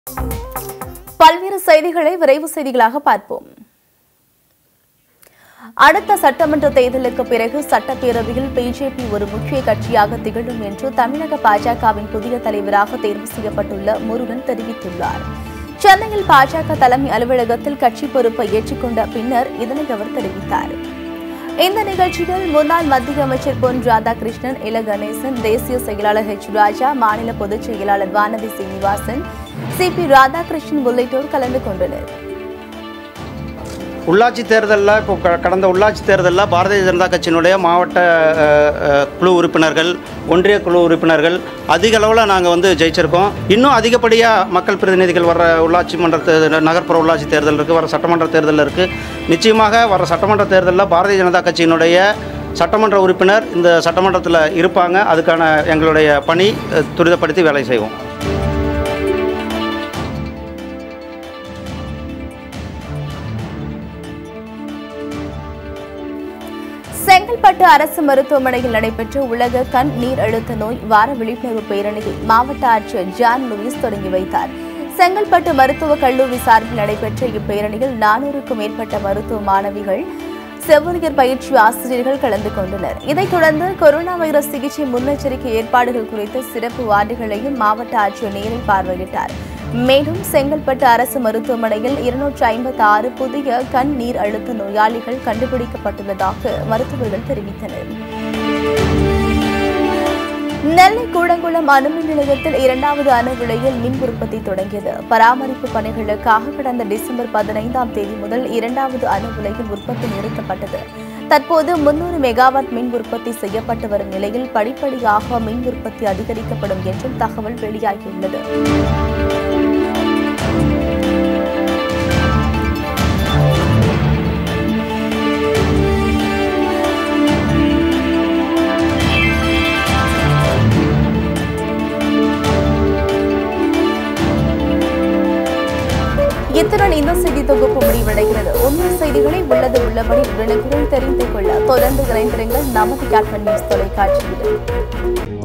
பல்வேறு செய்திகளை விரைவு செய்திகளாக பார்ப்போம் அடுத்த சட்டமன்ற தேர்தலுக்கு பிறகு சட்டப்பேரவையில் பிஜேபி ஒரு முக்கிய கட்சியாக திகழும் என்று தமிழக பாஜகவின் புதிய தலைவராக தேர்வு செய்யப்பட்டுள்ள முருகன் தெரிவித்துள்ளார் சென்னையில் பாஜக தலைமை அலுவலகத்தில் கட்சி பொறுப்பை ஏற்றுக்கொண்ட பின்னர் இதனை அவர் தெரிவித்தார் இந்த நிகழ்ச்சியில் முன்னாள் மத்திய அமைச்சர் பொன் ராதாகிருஷ்ணன் இல கணேசன் தேசிய செயலாளர் ஹெச் ராஜா மாநில பொதுச் செயலாளர் வானதி சீனிவாசன் சி பி ராதாகிருஷ்ணன் உள்ளிட்டோர் கலந்து கொண்டனர் உள்ளாட்சி தேர்தலில் இப்போ க- கடந்த உள்ளாட்சி தேர்தலில் பாரதிய ஜனதா கட்சியினுடைய மாவட்ட அஹ், அஹ், குழு உறுப்பினர்கள் ஒன்றிய குழு உறுப்பினர்கள் அதிக அளவில் நாங்கள் வந்து ஜெயிச்சிருக்கோம் இன்னும் அதிகப்படியாக மக்கள் பிரதிநிதிகள் வர உள்ளாட்சி மன்ற தேர்தல் நகர்ப்புற உள்ளாட்சி தேர்தல் இருக்குது வர சட்டமன்ற தேர்தல் இருக்குது நிச்சயமாக வர சட்டமன்ற தேர்தலில் பாரதிய ஜனதா கட்சியினுடைய சட்டமன்ற உறுப்பினர் இந்த சட்டமன்றத்தில் இருப்பாங்க அதுக்கான எங்களுடைய பணி அஹ், துரிதப்படுத்தி வேலை செய்வோம் செங்கல்பட்டு அரசு மருத்துவமனையில் நடைபெற்ற உலக கண் நீர் அழுத்த நோய் வார விழிப்புணர்வு பேரணியை மாவட்ட ஆட்சியர் ஜான் லூயிஸ் தொடங்கி வைத்தார் செங்கல்பட்டு மருத்துவக் கல்லூரி சார்பில் நடைபெற்ற இப்பேரணியில் நானூறுக்கும் மேற்பட்ட மருத்துவ மாணவிகள் செவிலியர் பயிற்சி ஆசிரியர்கள் கலந்து கொண்டனர் இதைத் தொடர்ந்து கொரோனா வைரஸ் சிகிச்சை முன்னெச்சரிக்கை ஏற்பாடுகள் குறித்து சிறப்பு வார்டுகளையும் மாவட்ட ஆட்சியர் நேரில் பார்வையிட்டார் மேலும் செங்கல்பட்டு அரசு மருத்துவமனையில் இருநூற்று ஐம்பத்தி ஆறு புதிய கண் நீர் அழுத்த நோயாளிகள் கண்டுபிடிக்கப்பட்டுள்ளதாக மருத்துவர்கள் தெரிவித்தனர் நெல்லை கூடங்குளம் அணுமின் நிலையத்தில் இரண்டாவது அணு உலையில் மின் உற்பத்தி தொடங்கியது பராமரிப்பு பணிகளுக்காக கடந்த டிசம்பர் பதினைந்தாம் தேதி முதல் இரண்டாவது அணு உலையில் உற்பத்தி நிறுத்தப்பட்டது தற்போது முன்னூறு மெகாவாட் மின் உற்பத்தி செய்யப்பட்டு வரும் நிலையில் படிப்படியாக மின் உற்பத்தி அதிகரிக்கப்படும் என்றும் தகவல் வெளியாகியுள்ளது இத்துடன் இந்த செய்தி தொகுப்பு முடிவடைகிறது உண்மை செய்திகளை உள்ளது உள்ளபடி உடனுக்குடன் தெரிந்து கொள்ள தொடர்ந்து இணைந்திருங்கள் நமது கேட்மன் நியூஸ் தொலைக்காட்சியில்